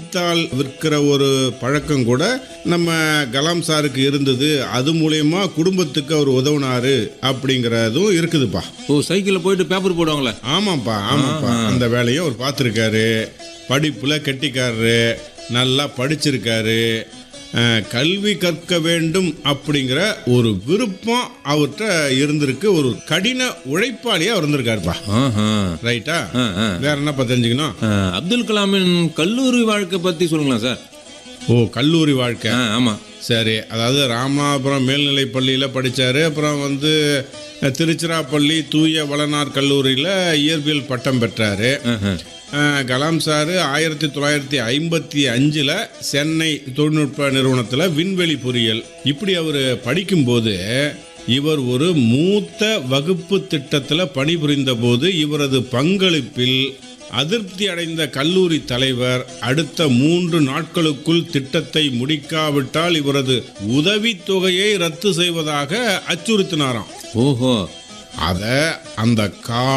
செய்தித்தாள் விற்கிற ஒரு பழக்கம் கூட நம்ம கலாம் சாருக்கு இருந்தது அது மூலயமா குடும்பத்துக்கு அவர் உதவுனாரு அப்படிங்கிறதும் இருக்குதுப்பா ஓ சைக்கிளில் போயிட்டு பேப்பர் போடுவாங்களே ஆமாப்பா ஆமாப்பா அந்த வேலையை அவர் பார்த்துருக்காரு படிப்பில் கெட்டிக்காரரு நல்லா படிச்சிருக்காரு அஹ், கல்வி கற்க வேண்டும் அப்படிங்கிற ஒரு விருப்பம் அவர்கிட்ட இருந்திருக்கு ஒரு கடின உழைப்பாளியா அவர் இருந்திருக்காருப்பா ஆஹா. ரைட்டா ஆ, ஆ. வேற என்னப்பா தெரிஞ்சுக்கணும் ஆ, அப்துல் கலாமின் கல்லூரி வாழ்க்கை பற்றி சொல்லுங்களேன் சார் ஓ கல்லூரி வாழ்க்கை ஆ ஆமாம் சரி அதாவது ராமநாதபுரம் மேல்நிலைப் பள்ளியில் படித்தார் அப்புறம் வந்து அஹ், திருச்சிராப்பள்ளி தூய வளனார் கல்லூரியில் இயற்பியல் பட்டம் பெற்றார் கலாம் சார் ஆயிரத்தி தொள்ளாயிரத்தி ஐம்பத்தி அஞ்சில் சென்னை தொழில்நுட்ப நிறுவனத்தில் விண்வெளி பொறியியல் இப்படி அவர் படிக்கும்போது இவர் ஒரு மூத்த வகுப்பு திட்டத்தில் பணிபுரிந்த போது இவரது பங்களிப்பில் அதிருப்தி அடைந்த கல்லூரி தலைவர் அடுத்த மூன்று நாட்களுக்குள் திட்டத்தை முடிக்காவிட்டால் இவரது உதவித்தொகையை ரத்து செய்வதாக அச்சுறுத்தினாராம் ஓஹோ அதை அந்த கால